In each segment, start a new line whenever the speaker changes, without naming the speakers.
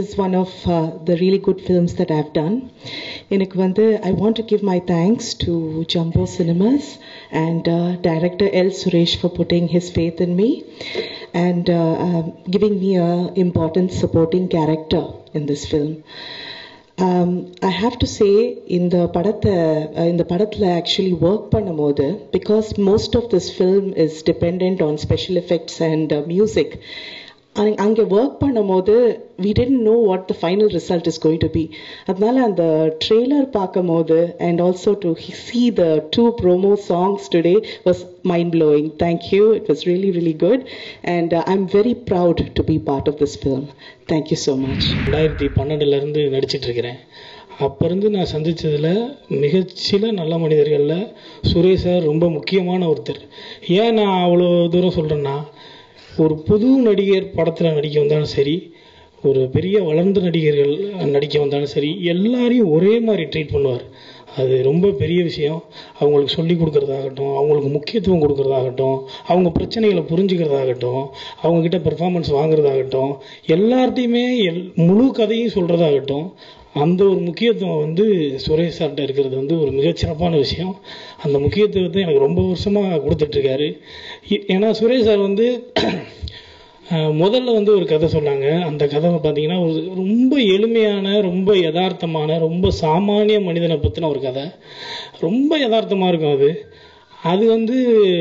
is one of uh, the really good films that I've done. எனக்கு வந்து I want to give my thanks to Jumbo Cinemas and uh, director L. Suresh for putting his faith in me and uh, um, giving me a important supporting character in this film. Um, I have to say இந்த படத்தை uh, இந்த படத்தில் actually work பண்ணும்போது because most of this film is depend on special effects and music அங்கே work பண்ணும்போது we tend know what the final result is going to be அதனால அந்த trailer பார்க்கும்போது and also to see the two promo songs today was mind blowing thank you it was really really good and I am very proud to be part of this film thank you so much
ரெண்டாயிரத்தி பன்னெண்டுலேருந்து நடிச்சிட்டு இருக்கிறேன் அப்போ இருந்து நான் சந்தித்ததில் மிகச்சில நல்ல மனிதர்களில் Suresh sir ரொம்ப முக்கியமான ஒருத்தர் ஏன் நான் அவ்வளோ தூரம் சொல்கிறேன்னா ஒரு புது நடிகர் படத்தில் நடிக்க வந்தாலும் சரி ஒரு பெரிய வளர்ந்த நடிகர்கள் நடிக்க வந்தாலும் சரி எல்லாரையும் ஒரே மாதிரி ட்ரீட் பண்ணுவார் அது ரொம்ப பெரிய விஷயம் அவங்களுக்கு சொல்லி கொடுக்குறதாகட்டும் அவங்களுக்கு முக்கியத்துவம் கொடுக்குறதாகட்டும் அவங்க பிரச்சனைகளை புரிஞ்சுக்கிறதாகட்டும் அவங்கக்கிட்ட பெர்ஃபார்மன்ஸ் வாங்குறதாகட்டும் எல்லார்ட்டையுமே எல் முழு கதையும் சொல்கிறதாகட்டும் அந்த ஒரு முக்கியத்துவம் வந்து சுரேஷ் சார்கிட்ட இருக்கிறது வந்து ஒரு மிகச்சிறப்பான விஷயம் அந்த முக்கியத்துவத்தை எனக்கு ரொம்ப வருஷமாக கொடுத்துட்ருக்காரு ஏன்னா சுரேஷ் சார் வந்து அஹ், முதல்ல வந்து ஒரு கதை சொன்னாங்க அந்த கதை பார்த்தீங்கன்னா ஒரு ரொம்ப எளிமையான ரொம்ப யதார்த்தமான ரொம்ப சாமானிய மனிதனை பற்றின ஒரு கதை ரொம்ப யதார்த்தமாக இருக்கும் அது அது வந்து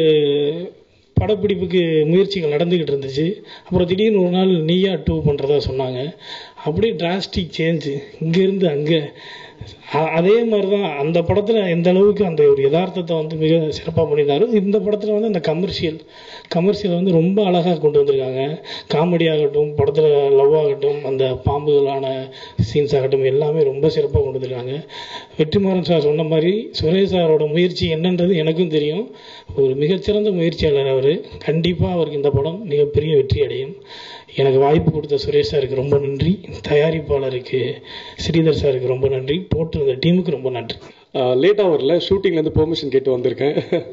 படப்பிடிப்புக்கு முயற்சிகள் நடந்துக்கிட்டு இருந்துச்சு அப்புறம் திடீர்னு ஒரு நாள் நீயா டூ பண்ணுறதா சொன்னாங்க அப்படியே டிராஸ்டிக் சேஞ்சு இங்கேருந்து அங்கே அ- அதே மாதிரி தான் அந்த படத்தில் எந்த அளவுக்கு அந்த ஒரு யதார்த்தத்தை வந்து மிக சிறப்பாக பண்ணியிருந்தாரு இந்த படத்தில் வந்து அந்த கமர்ஷியல் கமர்ஷியல் வந்து ரொம்ப அழகாக கொண்டு வந்திருக்காங்க காமெடி ஆகட்டும் படத்தில் லவ் ஆகட்டும் அந்த பாம்புகளான சீன்ஸ் ஆகட்டும் எல்லாமே ரொம்ப சிறப்பாக கொண்டு வந்திருக்காங்க வெற்றிமாறன் சார் சொன்ன மாதிரி சுரேஷ் சாரோட முயற்சி என்னன்றது எனக்கும் தெரியும் ஒரு மிகச்சிறந்த முயற்சியாளர் அவர் கண்டிப்பாக அவருக்கு இந்த படம் மிகப்பெரிய வெற்றி அடையும் எனக்கு வாய்ப்பு கொடுத்த சுரேஷ் சாருக்கு ரொம்ப நன்றி தயாரிப்பாளருக்கு ஸ்ரீதர் சாருக்கு ரொம்ப நன்றி போட்டிருந்த டீமுக்கு ரொம்ப நன்றி
லேட்டாக வரல ஷூட்டிங்லேருந்து பெர்மிஷன் கேட்டு வந்திருக்கேன்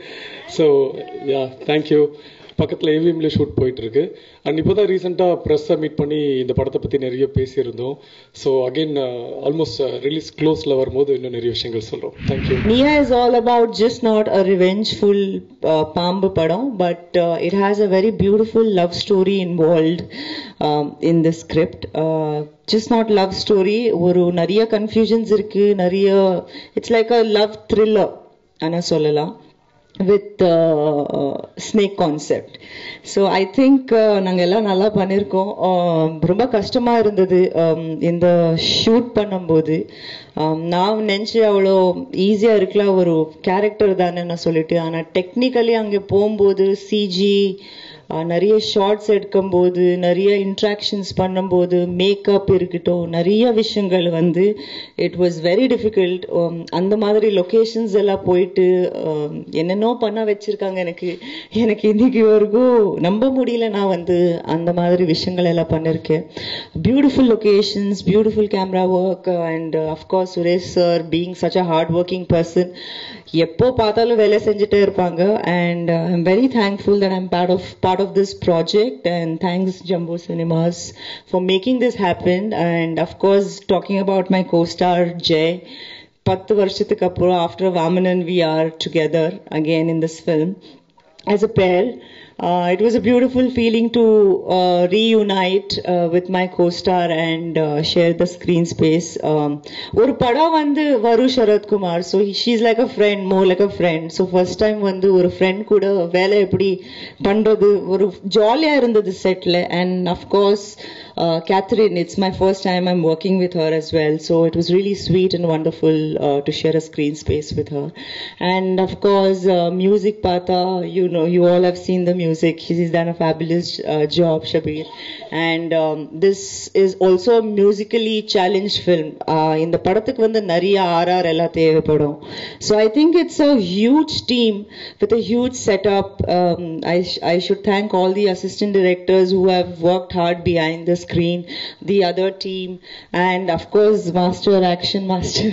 ஸோ யா தேங்க்யூ பக்கத்தில் ஏவிஎம்ல ஷூட் போயிட்டுருக்கு அண்ட் இப்போ தான் ரீசெண்டாக ப்ரெஸ்ஸை மீட் பண்ணி இந்த படத்தை பற்றி நிறைய பேசியிருந்தோம் ஸோ அகெயின் ஆல்மோஸ்ட் ரிலீஸ் க்ளோஸில் வரும்போது இன்னும் நிறைய விஷயங்கள் சொல்கிறோம் thank you
Nia is all about just not a revengeful uh, Pambu Padam, but uh, it has a very beautiful love story involved um, in the script. Uh, just not love story, ஒரு நிறைய confusions இருக்கு, நிறைய it's like a love thriller, ana சொல்லலாம் with uh, uh, snake concept. So I think uh, நாங்க எல்லாம் நல்லா பண்ணியிருக்கோம் Um, ரொம்ப கஷ்டமா இருந்தது um, இந்த ஷூட் பண்ணும்போது Um, நான் நினச்சி அவ்வளோ ஈஸியா இருக்கலாம் ஒரு கேரக்டர் தானே நான் சொல்லிட்டு ஆனா டெக்னிக்கலி அங்கே போகும்போது சிஜி நிறைய ஷார்ட்ஸ் எடுக்கும்போது நிறைய இன்ட்ராக்ஷன்ஸ் பண்ணும்போது மேக்கப் இருக்கட்டும் நிறைய விஷயங்கள் வந்து இட் வாஸ் வெரி டிஃபிகல்ட் அந்த மாதிரி லொகேஷன்ஸ் எல்லாம் போயிட்டு um, என்னென்னோ பண்ண வச்சிருக்காங்க எனக்கு எனக்கு இன்னைக்கு வரைக்கும் நம்ப முடியல நான் வந்து அந்த மாதிரி விஷயங்கள் எல்லாம் பண்ணிருக்கேன் beautiful locations beautiful camera work and of course Suresh sir being such a hard working person எப்போ பார்த்தாலும் வேலை செஞ்சுட்டே இருப்பாங்க and I'm very thankful that I'm part of part of this project and thanks Jumbo Cinemas for making this happen and of course talking about my costar Jai பத்து வருஷத்துக்கு அப்புறம் after Vaamanan we are together again in this film as a pair. Uh, it was a beautiful feeling to uh, reunite uh, with my co-star and uh, share the screen space. Um, ஒரு படம் வந்து வரு Sarathkumar so she's like a friend more like a friend so first time வந்து ஒரு friend கூட வேலை எப்படி பண்றது ஒரு ஜாலியாக இருந்தது செட்டில் and of course uh, Catherine, it's my first time I'm working with her as well. So it was really sweet and wonderful uh, to share a screen space with her. And of course, uh, music Pata, you know, you all have seen the music. She's done a fabulous uh, job, Shabir. And um, this is also a musically challenged film. Uh, இந்த படத்துக்கு வந்து நிறைய RR எல்லாம் தேவைப்படும் so I think it's a huge team with a huge setup I I should thank all the assistant directors who have worked hard behind the screen, the other team, and of course, Master Action Master.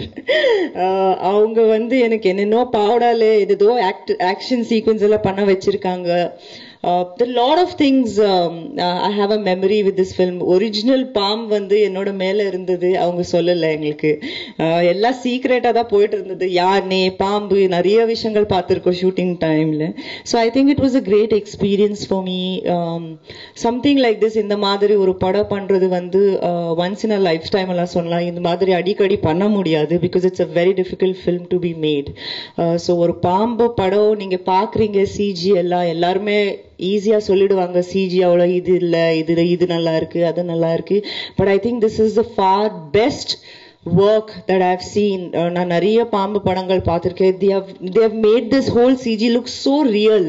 Uh, அவங்க வந்து எனக்கு என்னென்னோ பாவடாலே ஏதோ act action sequence எல்லாம் பண்ண வச்சிருக்காங்க uh, there are a lot of things um, uh, I have a memory with this film. Original பாம் வந்து என்னோட மேல இருந்தது அவங்க சொல்லல எங்களுக்கு Uh, எல்லாம் சீக்ரெட்டா தான் போயிட்டு இருந்தது யானை பாம்பு நிறைய விஷயங்கள் பார்த்திருக்கோம் ஷூட்டிங் டைம்ல so I think it was a great experience for me something like this இந்த மாதிரி ஒரு படம் பண்றது வந்து once in a lifetime எல்லாம் சொல்லலாம் இந்த மாதிரி அடிக்கடி பண்ண முடியாது because it's a very difficult film to be made so ஒரு பாம்பு படம் நீங்க பாக்குறீங்க சிஜி எல்லாம் எல்லாருமே ஈஸியா சொல்லிடுவாங்க சிஜி அவ்வளோ இது இல்ல இது இது நல்லா இருக்கு அது நல்லா இருக்கு but I think this is the far best work that I've seen நான் நிறைய பாம்பு படங்கள் பார்த்துருக்கேன் they have they have made this whole CG look so real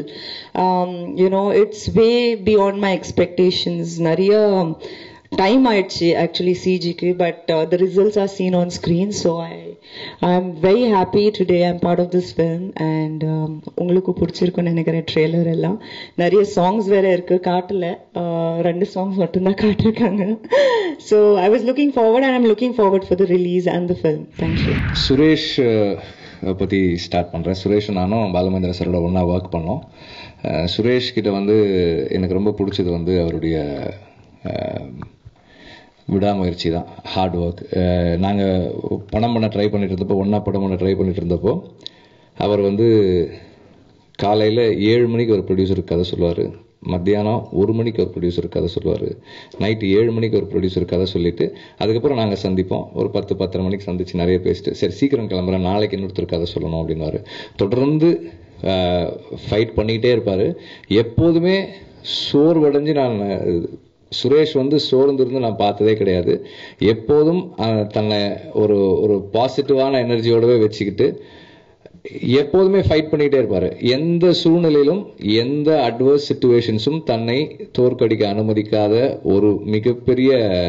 you know it's way beyond my expectations நிறைய டைம் ஆயிடுச்சு ஆக்சுவலி சிஜிக்கு but the results are seen on screen so I I am very happy today I am part of this film and உங்களுக்கு பிடிச்சிருக்குன்னு நினைக்கிறேன் trailer எல்லாம் நிறைய songs வேற இருக்கு காட்டல uh, ரெண்டு சாங்ஸ் மட்டும்தான் காட்டிருக்காங்க so I was looking forward and I'm looking forward for the release and the film thank you
Suresh அஹ், பற்றி ஸ்டார்ட் பண்ணுறேன் சுரேஷ் நானும் பாலமேந்திர சாரோட ஒன்றா ஒர்க் பண்ணோம் அஹ், சுரேஷ் கிட்ட வந்து எனக்கு ரொம்ப பிடிச்சது வந்து அவருடைய அஹ், விடாமுயற்சி தான் ஹார்ட் ஒர்க் நாங்கள் படம் பண்ண ட்ரை பண்ணிட்டு இருந்தப்போ ஒன்றா படம் பண்ண ட்ரை பண்ணிட்டு இருந்தப்போ அவர் வந்து காலையில் ஏழு மணிக்கு ஒரு ப்ரொடியூசருக்கு கதை சொல்லுவார் மத்தியானம் ஒரு மணிக்கு ஒரு ப்ரொடியூசருக்கு கதை சொல்லுவார் நைட்டு ஏழு மணிக்கு ஒரு ப்ரொடியூசருக்கு கதை சொல்லிட்டு அதுக்கப்புறம் நாங்கள் சந்திப்போம் ஒரு பத்து பத்தரை மணிக்கு சந்திச்சு நிறைய பேசிட்டு சரி சீக்கிரம் கிளம்புறேன் நாளைக்கு இன்னொருத்தர் கதை சொல்லணும் அப்படின்னாரு தொடர்ந்து ஃபைட் பண்ணிக்கிட்டே இருப்பார் எப்போதுமே சோர்வடைஞ்சு நான் சுரேஷ் வந்து சோர்ந்திருந்து நான் பார்த்ததே கிடையாது எப்போதும் அஹ், தன்னை ஒரு ஒரு பாசிட்டிவான எனர்ஜியோடவே வச்சுக்கிட்டு எப்போதுமே ஃபைட் பண்ணிட்டே இருப்பாரு எந்த சூழ்நிலையிலும் எந்த அட்வர்ஸ் சுச்சுவேஷன்ஸும் தன்னை தோற்கடிக்க அனுமதிக்காத ஒரு மிகப்பெரிய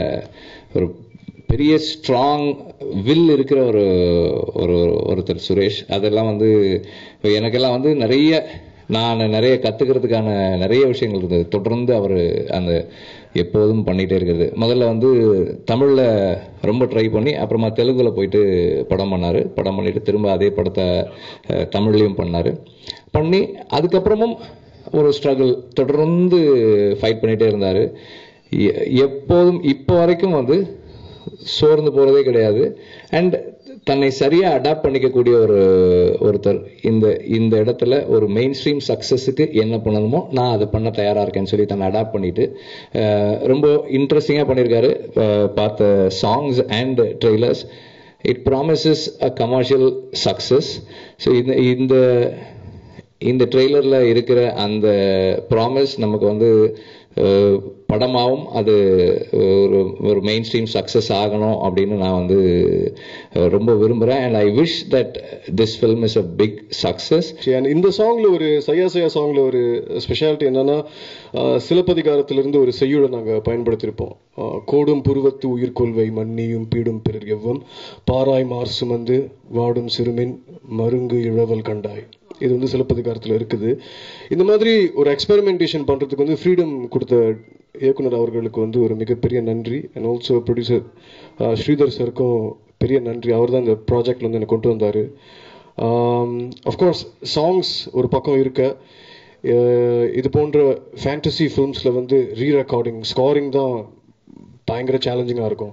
ஒரு பெரிய ஸ்ட்ராங் வில் இருக்கிற ஒரு ஒரு ஒருத்தர் சுரேஷ் அதெல்லாம் வந்து எனக்கெல்லாம் வந்து நிறைய நான் நிறைய கத்துக்கிறதுக்கான நிறைய விஷயங்கள் இருந்தது தொடர்ந்து அவர் அந்த எப்போதும் பண்ணிட்டே இருக்கிறது முதல்ல வந்து தமிழ்ல ரொம்ப ட்ரை பண்ணி அப்புறமா தெலுங்குல போயிட்டு படம் பண்ணாரு படம் பண்ணிட்டு திரும்ப அதே படத்தை அஹ், தமிழ்லயும் பண்ணாரு பண்ணி அதுக்கப்புறமும் ஒரு ஸ்ட்ரகிள் தொடர்ந்து ஃபைட் பண்ணிட்டே இருந்தாரு எ- எப்போதும் இப்போ வரைக்கும் வந்து சோர்ந்து போறதே கிடையாது அண்ட் தன்னை சரியா அடாப்ட் பண்ணிக்கக்கூடிய ஒரு ஒருத்தர் இந்த இந்த இடத்துல ஒரு மெயின் ஸ்ட்ரீம் சக்சஸுக்கு என்ன பண்ணணுமோ நான் அதை பண்ண தயாரா இருக்கேன்னு சொல்லி தன்னை அடாப்ட் பண்ணிட்டு அஹ், ரொம்ப இன்ட்ரெஸ்டிங்கா பண்ணியிருக்காரு அஹ், பார்த்த songs and trailers it promises a commercial success so இந்த இந்த இந்த ட்ரெய்லரில் இருக்கிற அந்த ப்ராமிஸ் நமக்கு வந்து அஹ், படமாவும் அது ஒரு ஒரு மெயின் ஸ்ட்ரீம் சக்ஸஸ் ஆகணும் அப்படின்னு நான் வந்து அஹ், ரொம்ப விரும்புகிறேன் and I wish that this film is a big success
And இந்த சாங்ல ஒரு சையா சையா சாங்ல ஒரு ஸ்பெஷாலிட்டி என்னன்னா ஆஹ், சிலப்பதிகாரத்திலிருந்து ஒரு செய்யுளை நாங்க பயன்படுத்தியிருப்போம் ஆஹ், கோடும் புருவத்து உயிர்கொள்வை மன்னியும் பீடும் பிறர் எவ்வம் பாராய் மார் சுமந்து வாடும் சிறுமின் மருங்கு இழவல் கண்டாய் இது வந்து சிலப்பதிகாரத்துல இருக்குது இந்த மாதிரி ஒரு எக்ஸ்பெரிமெண்டேஷன் பண்றதுக்கு வந்து ஃப்ரீடம் கொடுத்த இயக்குனர் அவர்களுக்கு வந்து ஒரு மிகப்பெரிய நன்றி அண்ட் ஆல்சோ ப்ரொடியூசர் ஸ்ரீதர் சருக்கும் பெரிய நன்றி அவர் தான் இந்த ப்ராஜெக்ட்ல வந்து என்னை கொண்டு வந்தாரு அஃப்கோர்ஸ் சாங்ஸ் ஒரு பக்கம் இருக்க அஹ் இது போன்ற ஃபேண்டசி ஃபிலிம்ஸில் வந்து ரீ ரெக்கார்டிங் ஸ்காரிங் தான் பயங்கர சேலஞ்சிங்காக இருக்கும்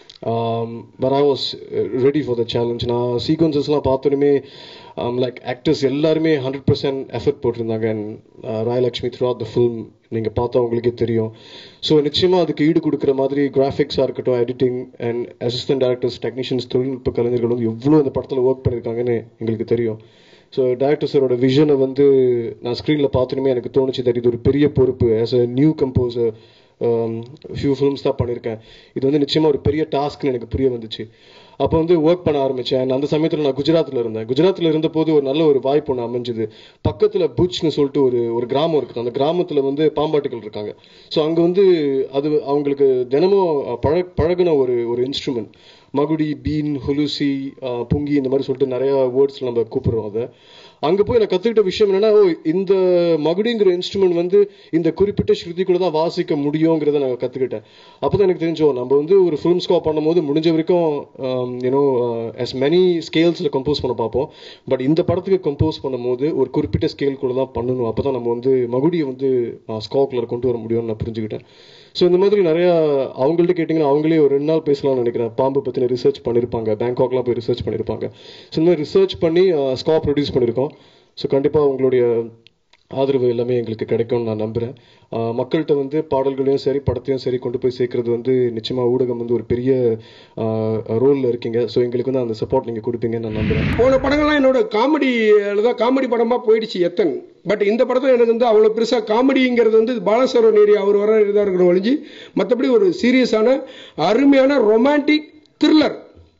but I was ready for the challenge நான் சீக்வன்சஸ்லாம் பார்த்தோன்னே லைக் ஆக்டர்ஸ் எல்லாருமே ஹண்ட்ரட் பர்சன்ட் எஃபர்ட் போட்டிருந்தாங்க and Rayalakshmi throughout the film நீங்கள் பார்த்தா உங்களுக்கே தெரியும் ஸோ நிச்சயமாக அதுக்கு ஈடு கொடுக்குற மாதிரி கிராஃபிக்ஸாக இருக்கட்டும் editing and assistant directors technicians தொழில்நுட்ப கலைஞர்கள் வந்து எவ்வளோ இந்த படத்தில் ஒர்க் பண்ணியிருக்காங்கன்னு எங்களுக்கு தெரியும் ஸோ டேரக்டர் சாரோட விஷனை வந்து நான் ஸ்க்ரீனில் பார்த்தோன்னே எனக்கு தோணுச்சு தட் இது ஒரு பெரிய பொறுப்பு as a new composer few films தான் பண்ணியிருக்கேன் இது வந்து நிச்சயமாக ஒரு பெரிய டாஸ்க்னு எனக்கு புரிய வந்துச்சு அப்போ வந்து ஒர்க் பண்ண ஆரம்பித்தேன் அந்த சமயத்தில் நான் குஜராத்தில் இருந்தேன் குஜராத்தில் இருந்தபோது ஒரு நல்ல ஒரு வாய்ப்பு ஒன்று அமைஞ்சுது பக்கத்தில் புச்னு சொல்லிட்டு ஒரு ஒரு கிராமம் இருக்குது அந்த கிராமத்தில் வந்து பாம்பாட்டுகள் இருக்காங்க ஸோ அங்கே வந்து அது அவங்களுக்கு தினமும் பழ பழகுன ஒரு ஒரு இன்ஸ்ட்ருமெண்ட் மகுடி பீன் ஹுலுசி புங்கி இந்த மாதிரி சொல்லிட்டு நிறைய வேர்ட்ஸில் நம்ம கூப்பிடுறோம் அதை அங்கே போய் நான் கற்றுக்கிட்ட விஷயம் என்னன்னா ஓ இந்த மகுடிங்கிற இன்ஸ்ட்ருமெண்ட் வந்து இந்த குறிப்பிட்ட ஸ்ருதிக்குள்ள தான் வாசிக்க முடியுங்கிறத நான் கற்றுக்கிட்டேன் அப்போ தான் எனக்கு தெரிஞ்சோம் நம்ம வந்து ஒரு ஃபிலிம் ஸ்கோர் பண்ணும்போது முடிஞ்ச வரைக்கும் யூனோ as many ஸ்கேல்ஸில் கம்போஸ் பண்ண பார்ப்போம் பட் இந்த படத்துக்கு கம்போஸ் பண்ணும்போது ஒரு குறிப்பிட்ட ஸ்கேல்குள்ள தான் பண்ணணும் அப்போ தான் நம்ம வந்து மகுடியை வந்து ஸ்கோக்கில் கொண்டு வர முடியும்னு நான் புரிஞ்சுக்கிட்டேன் ஸோ இந்த மாதிரி நிறையா அவங்கள்ட்ட கேட்டிங்கன்னா அவங்களே ஒரு ரெண்டு நாள் பேசலாம்னு நினைக்கிறேன் பாம்பு பற்றின ரிசர்ச் பண்ணியிருப்பாங்க பேங்காக்லாம் போய் ரிசர்ச் பண்ணியிருப்பாங்க ஸோ இந்த மாதிரி ரிசர்ச் பண்ணி ஸ்கா ப்ரொடியூஸ் பண்ணியிருக்கோம் ஸோ கண்டிப்பாக உங்களுடைய ஆதரவு எல்லாமே எங்களுக்கு கிடைக்கும்னு நான் நம்புகிறேன் மக்கள்கிட்ட வந்து பாடல்களையும் சரி படத்தையும் சரி கொண்டு போய் சேர்க்கறது வந்து நிச்சயமாக ஊடகம் வந்து ஒரு பெரிய ரோலில் இருக்கீங்க ஸோ எங்களுக்கு வந்து அந்த சப்போர்ட் நீங்கள் கொடுப்பீங்கன்னு நான் நம்புகிறேன்
போன படங்கள்லாம் என்னோட காமெடியில் தான் காமெடி படமாக போயிடுச்சு எத்தன் பட் இந்த படத்தில் எனக்கு வந்து அவ்வளோ பெருசாக காமெடிங்கிறது வந்து பாலசரவன் ஏரியா அவர் வர இதாக இருக்கிற ஒழிஞ்சு மற்றபடி ஒரு சீரியஸான அருமையான ரொமான்டிக் த்ரில்லர்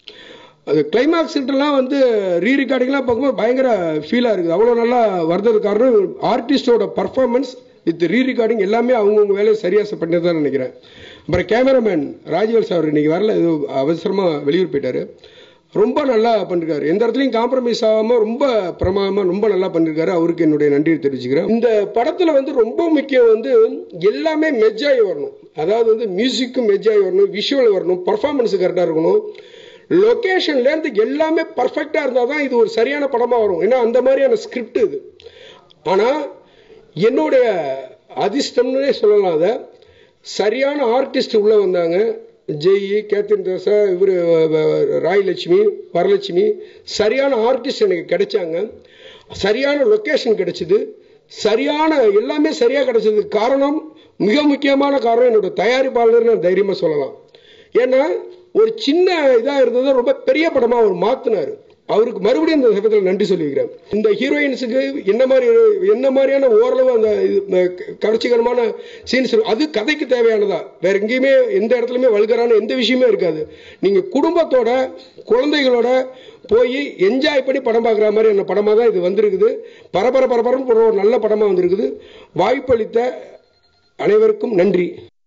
அது கிளைமாக்ஸ்லாம் வந்து ரீ ரெக்கார்டிங்லாம் பார்க்கும்போது பயங்கர ஃபீலாக இருக்குது அவ்வளோ நல்லா வர்றது காரணம் ஆர்டிஸ்டோட பர்ஃபார்மன்ஸ் வித் ரீ ரெக்கார்டிங் எல்லாமே அவங்கவுங்க வேலையை சரியாக பண்ணி தான் நினைக்கிறேன் அப்புறம் கேமராமேன் ராஜ்வல் சார் இன்னைக்கு வரல ஏதோ அவசரமாக வெளியூர் போயிட்டாரு ரொம்ப நல்லா பண்ணிருக்காரு எந்த இடத்துலையும் காம்ப்ரமைஸ் ஆகாமல் ரொம்ப பிரமாதமாக ரொம்ப நல்லா பண்ணிருக்காரு அவருக்கு என்னுடைய நன்றியை தெரிவிச்சுக்கிறேன் இந்த படத்தில் வந்து ரொம்ப முக்கியம் வந்து எல்லாமே மெஜ்ஜாகி வரணும் அதாவது வந்து மியூசிக்கும் மெஜ்ஜாகி வரணும் விஷுவல் வரணும் பர்ஃபார்மன்ஸ் கரெக்டாக இருக்கணும் லொக்கேஷன்லேருந்து எல்லாமே பர்ஃபெக்டாக இருந்தால் தான் இது ஒரு சரியான படமாக வரும் ஏன்னா அந்த மாதிரியான ஸ்கிரிப்ட் இது ஆனால் என்னுடைய அதிர்ஷ்டம்னே சொல்லலாம் அதை சரியான ஆர்டிஸ்ட் உள்ளே வந்தாங்க ஜெய் கேத்தின் தேசா இவர் ராயலட்சுமி வரலட்சுமி சரியான ஆர்டிஸ்ட் எனக்கு கிடைச்சாங்க சரியான லொக்கேஷன் கிடைச்சிது சரியான எல்லாமே சரியாக கிடைச்சதுக்கு காரணம் மிக முக்கியமான காரணம் என்னோட தயாரிப்பாளர் நான் தைரியமாக சொல்லலாம் ஏன்னா ஒரு சின்ன இதாக இருந்ததை ரொம்ப பெரிய படமாக அவர் மாற்றினார் அவருக்கு மறுபடியும் இந்த சமயத்தில் நன்றி சொல்லிக்கிறேன் இந்த ஹீரோயின்ஸுக்கு என்ன மாதிரி என்ன மாதிரியான ஓரளவு அந்த இது, இந்த கவர்ச்சிகரமான சீன்ஸ் அது கதைக்கு தேவையானதா வேற எங்கேயுமே எந்த இடத்துலையுமே வல்கரான எந்த விஷயமே இருக்காது நீங்க குடும்பத்தோட குழந்தைகளோட போய் என்ஜாய் பண்ணி படம் பார்க்குற மாதிரி என்ன படமாக தான் இது வந்திருக்குது பரபர பரபரன்னு ஒரு நல்ல படமாக வந்திருக்குது வாய்ப்பளித்த அனைவருக்கும் நன்றி